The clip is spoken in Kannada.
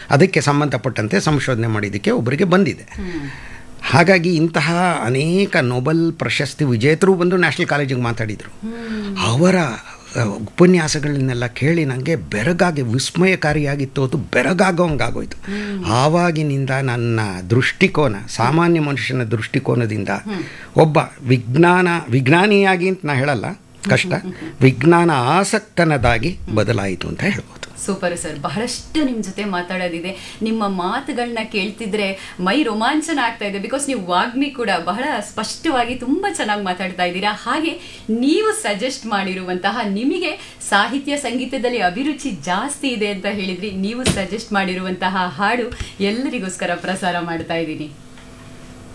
ಅದಕ್ಕೆ ಸಂಬಂಧಪಟ್ಟಂತೆ ಸಂಶೋಧನೆ ಮಾಡಿದ್ದಕ್ಕೆ ಒಬ್ಬರಿಗೆ ಬಂದಿದೆ ಹಾಗಾಗಿ ಇಂತಹ ಅನೇಕ ನೊಬೆಲ್ ಪ್ರಶಸ್ತಿ ವಿಜೇತರು ಬಂದು ನ್ಯಾಷನಲ್ ಕಾಲೇಜಿಗೆ ಮಾತಾಡಿದರು ಅವರ ಆ, ಉಪನ್ಯಾಸಗಳನ್ನೆಲ್ಲ ಕೇಳಿ ನನಗೆ ಬೆರಗಾಗಿ ವಿಸ್ಮಯಕಾರಿಯಾಗಿತ್ತು ಅದು ಬೆರಗಾಗೋಂಗಾಗೋಯ್ತು ಆವಾಗಿನಿಂದ ನನ್ನ ದೃಷ್ಟಿಕೋನ ಸಾಮಾನ್ಯ ಮನುಷ್ಯನ ದೃಷ್ಟಿಕೋನದಿಂದ ಒಬ್ಬ ವಿಜ್ಞಾನ ವಿಜ್ಞಾನಿಯಾಗಿ ಅಂತ ನಾ ಹೇಳಲ್ಲ ಕಷ್ಟ ವಿಜ್ಞಾನ ಆಸಕ್ತನದಾಗಿ ಬದಲಾಯಿತು ಅಂತ ಹೇಳ್ಬೋದು ಸೂಪರ್ ಸರ್ ಬಹಳಷ್ಟು ನಿಮ್ಮ ಜೊತೆ ಮಾತಾಡೋದಿದೆ ನಿಮ್ಮ ಮಾತುಗಳನ್ನ ಕೇಳ್ತಿದ್ರೆ ಮೈ ರೋಮಾಂಚನ ಆಗ್ತಾ ಇದೆ ಬಿಕಾಸ್ ನೀವು ವಾಗ್ಮಿ ಕೂಡ ಬಹಳ ಸ್ಪಷ್ಟವಾಗಿ ತುಂಬಾ ಚೆನ್ನಾಗಿ ಮಾತಾಡ್ತಾ ಇದ್ದೀರಾ ಹಾಗೆ ನೀವು ಸಜೆಸ್ಟ್ ಮಾಡಿರುವಂತಹ ನಿಮಗೆ ಸಾಹಿತ್ಯ ಸಂಗೀತದಲ್ಲಿ ಅಭಿರುಚಿ ಜಾಸ್ತಿ ಇದೆ ಅಂತ ಹೇಳಿದ್ರಿ ನೀವು ಸಜೆಸ್ಟ್ ಮಾಡಿರುವಂತಹ ಹಾಡು ಎಲ್ಲರಿಗೋಸ್ಕರ ಪ್ರಸಾರ ಮಾಡ್ತಾ ಇದ್ದೀನಿ